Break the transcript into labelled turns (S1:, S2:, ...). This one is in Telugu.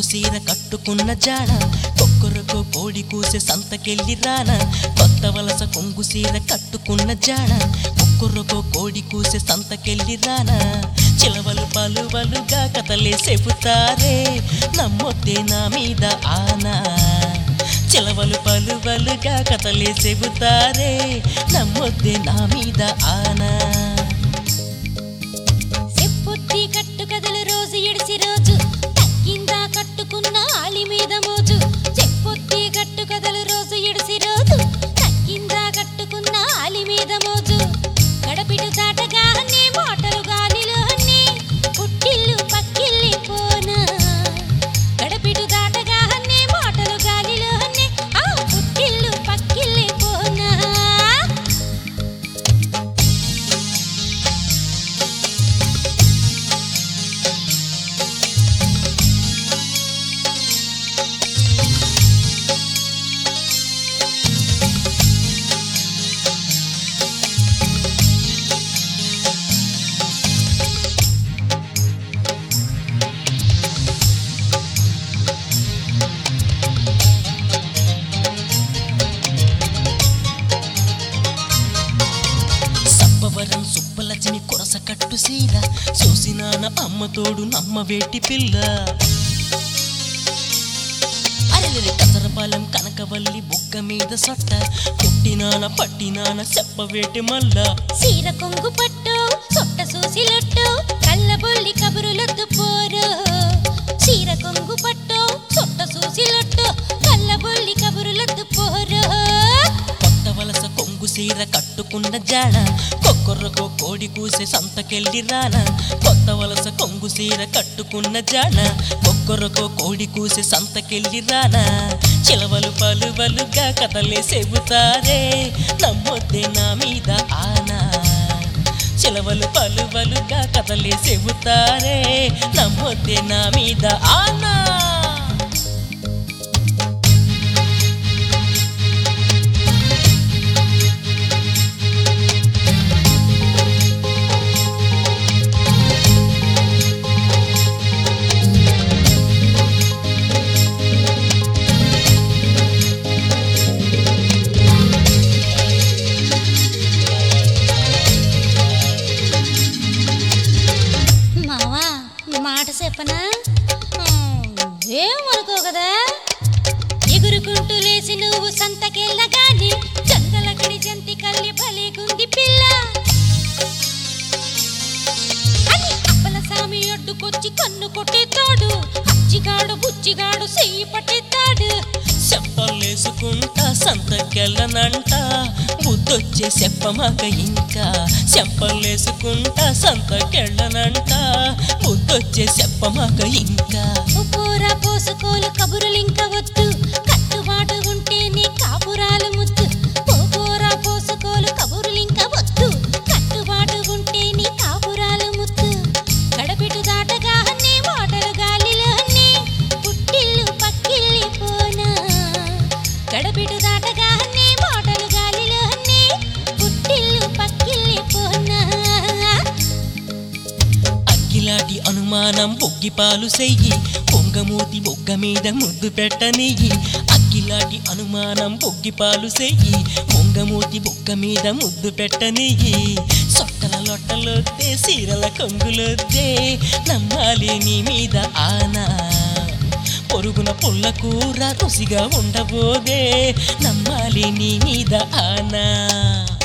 S1: సీర కట్టుకున్న జాడ కొక్కరకో కోడి కూసే సంతకెళ్ళి రాన కొత్త వలస కొంగు సీర కట్టుకున్న జాడ కొక్కరకో కోడి కూసే సంతకెళ్ళి రాన చిలవలు పలువలుగా కథలే చెబుతారే నమ్మొద్దే నా మీద ఆనా చిలవలు పలువలుగా కథలే చెబుతారే నమ్మొద్దే నా మీద ఆనా
S2: సెప్పొత్తి కట్టు కథలు రోజు ఎడిసి రోజు తగ్గిందా కట్టుకున్న ఆలి మీద మోజు చెప్పొత్తి కట్టు కథలు రోజు ఎడిసి రోజు తగ్గిందా కట్టుకున్న ఆలి మీద మోజు గడపిడు దాటగా అన్నీ మాటలు గాలిలో అన్నీ పుట్టిల్లు పక్కిల్లి పోనా గడపిడు దాటగా అన్నీ మాటలు గాలిలో అన్నీ ఆ పుట్టిల్లు పక్కిల్లి పోనా
S1: సబ్బవరం సుబ్బలక్ష్మి కొరస కట్టు సీర చూసినాన అమ్మ తోడు నమ్మ వేటి పిల్ల అరెరె కసరపాలెం కనకవల్లి బుగ్గ మీద సొట్ట పుట్టినాన పట్టినాన చెప్పవేటి మల్లా
S2: సీర కొంగు పట్టు సొట్ట సూసిలొట్టు కళ్ళబొల్లి కబురులొద్దు పోరు సీర కొంగు పట్టు సొట్ట సూసిలొట్టు కళ్ళబొల్లి కబురులొద్దు పోరు
S1: కొత్త వలస కొంగు సీర కట్టుకున్న జాడ కొక్కర్రకో కోడి కూసే సంతకెళ్ళి రాన కొత్త వలస కొంగు సీర కట్టుకున్న జాడ కొక్కర్రకో కోడి కూసే సంతకెళ్ళి రాన చిలవలు పలువలుగా కథలే చెబుతారే నమ్మొద్దే నా మీద ఆనా చిలవలు పలువలుగా కథలే చెబుతారే నమ్మొద్దే నా మీద ఆనా
S2: మావా మాట చెప్పనా ఏమనుకో కదా ఎగురుకుంటూ లేచి నువ్వు సంతకెళ్ళగాని చందలకడి జంతి కల్లి భలేగుంది పిల్ల అని అప్పల సామి అడ్డుకొచ్చి కన్ను కొట్టేతాడు అచ్చిగాడు బుచ్చిగాడు చెయ్యి పట్టేతాడు
S1: చెప్పలేసుకుంటా సంతకెళ్ళనంట బుద్ధొచ్చే చెప్పమాక ఇంకా చెప్పలేసుకుంటా సంతకెళ్ళనంట బుద్ధొచ్చే చెప్పమాక ఇంకా
S2: ఉప్పుర పోసుకోలు కబురులింక వద్దు కట్టుబాటు ఉంటే నీ కాపురాలు ముద్దు ఉప్పుర పోసుకోలు కబురులింక వద్దు కట్టుబాటు ఉంటే నీ కాపురాలు ముద్దు గడపిటు దాటగా నీ మాటలు గాలిలో నీ పుట్టిల్లు పక్కిల్లి పోనా గడపిటు దాటగా నీ మాటలు గాలిలో నీ పుట్టిల్లు పక్కిల్లి పోనా
S1: అగ్గిలాంటి అనుమానం బొగ్గిపాలు సెయ్యి పొంగమూతి బొగ్గ మీద ముద్దు పెట్టనియ్యి అగ్గిలాంటి అనుమానం బొగ్గిపాలు సెయ్యి పొంగమూతి బొగ్గ మీద ముద్దు పెట్టనియ్యి సొట్టల లొట్టలొద్దే సీరల కొంగులొద్దే నమ్మాలి నీ మీద ఆనా పొరుగున పుల్ల కూర రుచిగా ఉండబోదే నమ్మాలి నీ మీద ఆనా